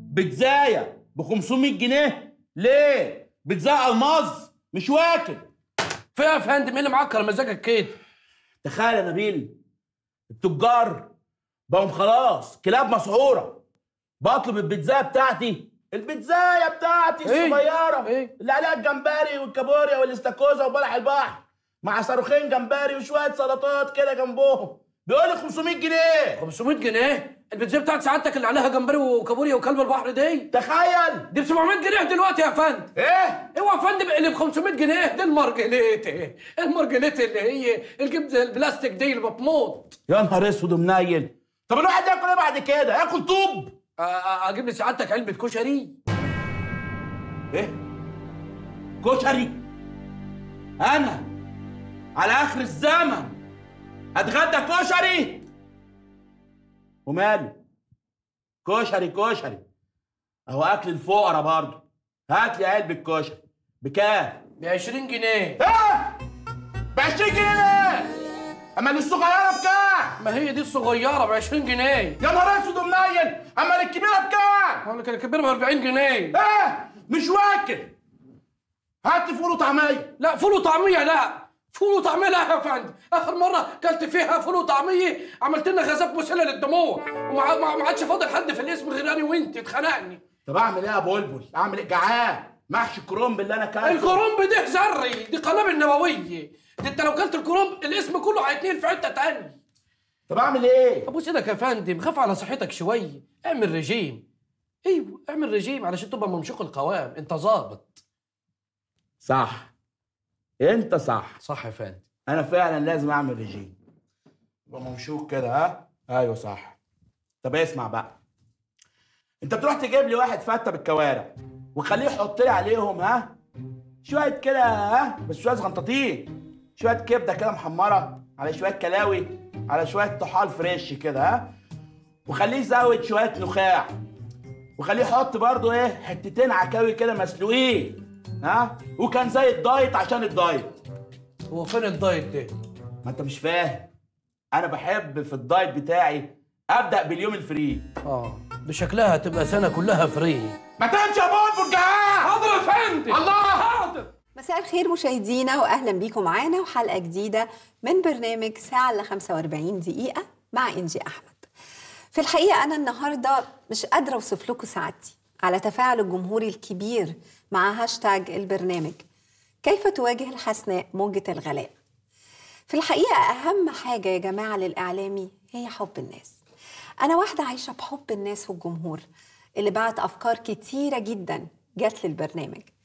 بتزاية ب 500 جنيه ليه بتزاية الماظ مش واكل فيها يا فندم ايه اللي معكر مزاجك كده تخيل يا نبيل التجار بقوا خلاص كلاب مسعوره بطلب البيتزايه بتاعتي البيتزايه بتاعتي إيه؟ الصغيره إيه؟ اللي عليها الجمبري والكابوريا والاستاكوزا وبلح البحر مع صاروخين جمبري وشويه سلطات كده جنبهم بيقول لي 500 جنيه 500 جنيه البيتزا بتاعت سعادتك اللي عليها جمبري وكابوريا وكلب البحر دي تخيل دي ب 700 جنيه دلوقتي يا فندم ايه ايوه يا فندم اللي ب 500 جنيه دي المارجليتي المارجليتي اللي هي الجبنه البلاستيك دي اللي بتموت يا نهار اسود ومنيل طب الواحد ياكل ايه بعد كده ياكل طوب آه، آه، اجيب لي سعادتك علبه كشري ايه كشري انا على اخر الزمن اتغدى كشري وماله كشري كشري اهو اكل الفقراء برضه هات لي علبه كشري بكام ب 20 جنيه ايه ب 20 جنيه اما الصغيره بكام ما هي دي الصغيره ب 20 جنيه يا نهار اسود ومنيل اما الكبيره بكام اقول لك الكبيره ب 40 جنيه ايه مش واكل هات لي فول وطعميه لا فول وطعميه لا فول وطعميه لا يا فندم اخر مره كلت فيها فول وطعميه عملت لنا غازات مسيله للدموع وما ما- ما عادش فاضل حد في الاسم غير انا وانت اتخنقني طب اعمل ايه يا بلبل اعمل ايه جعان محشي كرنب اللي انا كلته الكرنب ده زري دي قنابل نوويه دي انت لو كلت الكرنب الاسم كله هيتنقل في حته تانية طب اعمل ايه ابوس ايدك يا فندم خاف على صحتك شويه اعمل رجيم ايوه اعمل رجيم علشان تبقى ممشوق القوام انت ظابط صح انت صح صح يا فندم انا فعلا لازم اعمل رجيم يبقى ممشوق كده ها ايوه صح طب اسمع بقى انت تروح تجيب لي واحد فته بالكوارع وخليه يحط لي عليهم ها شويه كده ها بس شويه صغنطاطين شويه كبده كده محمره على شويه كلاوي على شويه طحال فريش كده ها وخليه يزود شويه نخاع وخليه يحط برضو ايه حتتين عكاوي كده مسلوقين ها وكان زي الدايت عشان الدايت هو فين الدايت ده ما انت مش فاهم انا بحب في الدايت بتاعي ابدا باليوم الفري اه بشكلها تبقى سنه كلها فري ما تمشي يا بلبل جعان حاضر يا فندم الله حاضر مساء الخير مشاهدينا واهلا بيكم معانا وحلقه جديده من برنامج ساعه ل 45 دقيقه مع انجي احمد. في الحقيقه انا النهارده مش قادره اوصف لكم سعادتي على تفاعل الجمهور الكبير مع هاشتاج البرنامج. كيف تواجه الحسناء موجه الغلاء؟ في الحقيقه اهم حاجه يا جماعه للاعلامي هي حب الناس. انا واحده عايشه بحب الناس والجمهور اللي بعت افكار كتيره جدا جات للبرنامج.